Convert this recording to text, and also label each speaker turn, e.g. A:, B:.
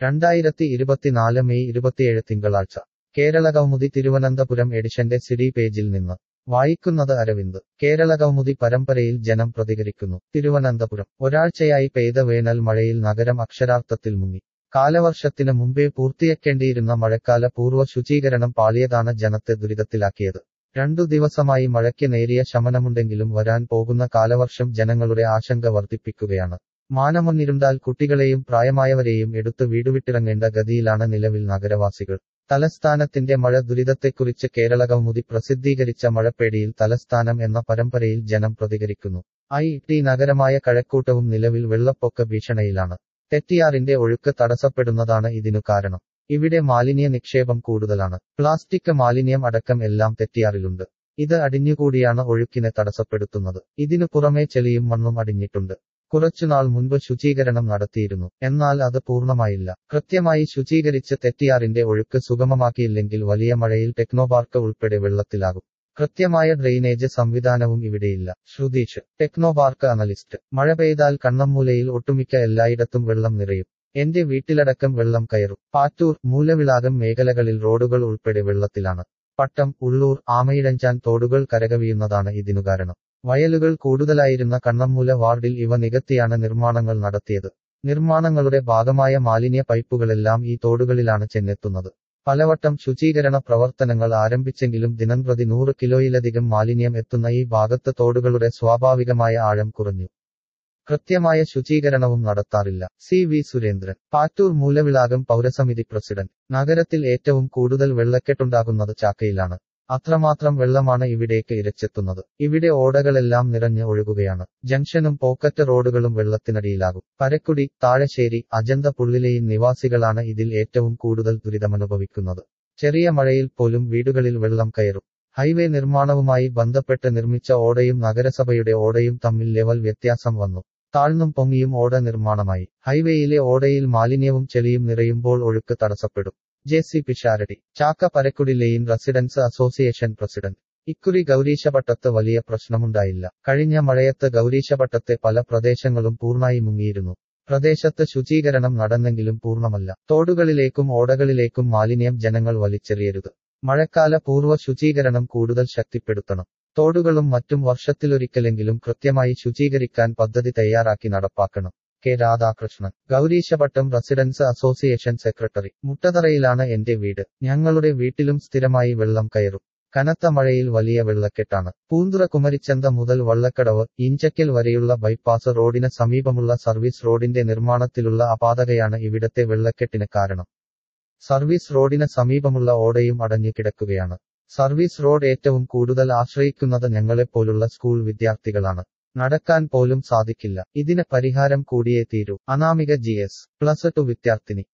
A: രണ്ടായിരത്തി ഇരുപത്തിനാല് മെയ് ഇരുപത്തിയേഴ് തിങ്കളാഴ്ച കേരള കൗമുദി തിരുവനന്തപുരം എഡിഷന്റെ സിഡി പേജിൽ നിന്ന് വായിക്കുന്നത് അരവിന്ദ് കേരള കൗമുദി പരമ്പരയിൽ ജനം പ്രതികരിക്കുന്നു തിരുവനന്തപുരം ഒരാഴ്ചയായി പെയ്ത വേനൽ മഴയിൽ നഗരം അക്ഷരാർത്ഥത്തിൽ മുങ്ങി കാലവർഷത്തിന് മുമ്പേ പൂർത്തിയാക്കേണ്ടിയിരുന്ന മഴക്കാല പൂർവ്വ ശുചീകരണം പാളിയതാണ് ജനത്തെ ദുരിതത്തിലാക്കിയത് രണ്ടു ദിവസമായി മഴയ്ക്ക് നേരിയ ശമനമുണ്ടെങ്കിലും വരാൻ പോകുന്ന കാലവർഷം ജനങ്ങളുടെ ആശങ്ക വർദ്ധിപ്പിക്കുകയാണ് മാനമൊന്നിരുണ്ടാൽ കുട്ടികളെയും പ്രായമായവരെയും എടുത്ത് വീടുവിട്ടിറങ്ങേണ്ട ഗതിയിലാണ് നിലവിൽ നഗരവാസികൾ തലസ്ഥാനത്തിന്റെ മഴ ദുരിതത്തെക്കുറിച്ച് കേരള കൗമുദി പ്രസിദ്ധീകരിച്ച മഴപ്പേടിയിൽ തലസ്ഥാനം എന്ന പരമ്പരയിൽ ജനം പ്രതികരിക്കുന്നു ഐ ടി നഗരമായ കഴക്കൂട്ടവും നിലവിൽ വെള്ളപ്പൊക്ക ഭീഷണിയിലാണ് തെറ്റിയാറിന്റെ ഒഴുക്ക് തടസ്സപ്പെടുന്നതാണ് ഇതിനു കാരണം ഇവിടെ മാലിന്യ നിക്ഷേപം കൂടുതലാണ് പ്ലാസ്റ്റിക് മാലിന്യം അടക്കം എല്ലാം തെറ്റിയാറിലുണ്ട് ഇത് അടിഞ്ഞുകൂടിയാണ് ഒഴുക്കിനെ തടസ്സപ്പെടുത്തുന്നത് ഇതിനു പുറമെ ചെളിയും മണ്ണും അടിഞ്ഞിട്ടുണ്ട് കുറച്ചുനാൾ മുൻപ് ശുചീകരണം നടത്തിയിരുന്നു എന്നാൽ അത് പൂർണ്ണമായില്ല കൃത്യമായി ശുചീകരിച്ച് തെറ്റിയാറിന്റെ ഒഴുക്ക് സുഗമമാക്കിയില്ലെങ്കിൽ വലിയ മഴയിൽ ടെക്നോപാർക്ക് ഉൾപ്പെടെ വെള്ളത്തിലാകും കൃത്യമായ ഡ്രെയിനേജ് സംവിധാനവും ഇവിടെയില്ല ശ്രുതീഷ് ടെക്നോപാർക്ക് അനലിസ്റ്റ് മഴ പെയ്താൽ കണ്ണമ്മൂലയിൽ ഒട്ടുമിക്ക എല്ലായിടത്തും വെള്ളം നിറയും എന്റെ വീട്ടിലടക്കം വെള്ളം കയറും പാറ്റൂർ മൂലവിളാകം മേഖലകളിൽ റോഡുകൾ ഉൾപ്പെടെ വെള്ളത്തിലാണ് പട്ടം ഉള്ളൂർ ആമയിഴഞ്ചാൻ തോടുകൾ കരകവിയുന്നതാണ് ഇതിനു കാരണം വയലുകൾ കൂടുതലായിരുന്ന കണ്ണമ്മൂല വാർഡിൽ ഇവ നികത്തിയാണ് നിർമ്മാണങ്ങൾ നടത്തിയത് നിർമ്മാണങ്ങളുടെ ഭാഗമായ മാലിന്യ പൈപ്പുകളെല്ലാം ഈ തോടുകളിലാണ് ചെന്നെത്തുന്നത് പലവട്ടം ശുചീകരണ പ്രവർത്തനങ്ങൾ ആരംഭിച്ചെങ്കിലും ദിനംപ്രതി നൂറ് കിലോയിലധികം മാലിന്യം എത്തുന്ന ഈ ഭാഗത്ത് തോടുകളുടെ സ്വാഭാവികമായ ആഴം കുറഞ്ഞു കൃത്യമായ ശുചീകരണവും നടത്താറില്ല സി വി സുരേന്ദ്രൻ പാറ്റൂർ മൂലവിളാകം പൗരസമിതി പ്രസിഡന്റ് നഗരത്തിൽ ഏറ്റവും കൂടുതൽ വെള്ളക്കെട്ടുണ്ടാകുന്നത് ചാക്കയിലാണ് അത്രമാത്രം വെള്ളമാണ് ഇവിടേക്ക് ഇരച്ചെത്തുന്നത് ഇവിടെ ഓടകളെല്ലാം നിറഞ്ഞ് ഒഴുകുകയാണ് ജംഗ്ഷനും പോക്കറ്റ് റോഡുകളും വെള്ളത്തിനടിയിലാകും പരക്കുടി താഴശ്ശേരി അജന്ത പുള്ളിലെയും നിവാസികളാണ് ഇതിൽ ഏറ്റവും കൂടുതൽ ദുരിതമനുഭവിക്കുന്നത് ചെറിയ മഴയിൽ പോലും വീടുകളിൽ വെള്ളം കയറും ഹൈവേ നിർമ്മാണവുമായി ബന്ധപ്പെട്ട് നിർമ്മിച്ച ഓടയും നഗരസഭയുടെ ഓടയും തമ്മിൽ ലെവൽ വ്യത്യാസം വന്നു താഴ്ന്നും പൊങ്ങിയും ഓട നിർമ്മാണമായി ഹൈവേയിലെ ഓടയിൽ മാലിന്യവും ചെളിയും നിറയുമ്പോൾ ഒഴുക്ക് തടസ്സപ്പെടും ജെ സി പിഷാരടി ചാക്ക പരക്കുടിലെയും റെസിഡൻസ് അസോസിയേഷൻ പ്രസിഡന്റ് ഇക്കുറി ഗൗരീശപട്ടത്ത് വലിയ പ്രശ്നമുണ്ടായില്ല കഴിഞ്ഞ മഴയത്ത് ഗൗരീശപട്ടത്തെ പല പ്രദേശങ്ങളും പൂർണ്ണായി മുങ്ങിയിരുന്നു പ്രദേശത്ത് ശുചീകരണം നടന്നെങ്കിലും പൂർണ്ണമല്ല തോടുകളിലേക്കും ഓടകളിലേക്കും മാലിന്യം ജനങ്ങൾ വലിച്ചെറിയരുത് മഴക്കാല പൂർവ്വ ശുചീകരണം കൂടുതൽ ശക്തിപ്പെടുത്തണം തോടുകളും മറ്റും വർഷത്തിലൊരിക്കലെങ്കിലും കൃത്യമായി ശുചീകരിക്കാൻ പദ്ധതി തയ്യാറാക്കി നടപ്പാക്കണം K Radhakrishnan Gowreesapattam residence association secretary മുട്ടതറയിലാണ് എന്റെ വീട് ഞങ്ങളുടെ വീട്ടിലും സ്ഥിരമായി വെള്ളം കയറും കനത്ത മഴയിൽ വലിയ വെള്ളക്കെട്ടാണ് പൂന്തുറ കുമരിച്ചന്ത മുതൽ വള്ളക്കടവ് ഇഞ്ചക്കൽ വരെയുള്ള ബൈപ്പാസ് റോഡിന് സമീപമുള്ള സർവീസ് റോഡിന്റെ നിർമ്മാണത്തിലുള്ള അപാതകയാണ് ഇവിടത്തെ വെള്ളക്കെട്ടിന് കാരണം സർവീസ് റോഡിന് സമീപമുള്ള ഓടയും അടഞ്ഞു കിടക്കുകയാണ് സർവീസ് റോഡ് ഏറ്റവും കൂടുതൽ ആശ്രയിക്കുന്നത് ഞങ്ങളെപ്പോലുള്ള സ്കൂൾ വിദ്യാർത്ഥികളാണ് നടക്കാൻ പോലും സാധിക്കില്ല ഇതിന് പരിഹാരം കൂടിയേ തീരൂ Anamika G S plus two വിദ്യാർത്ഥിനി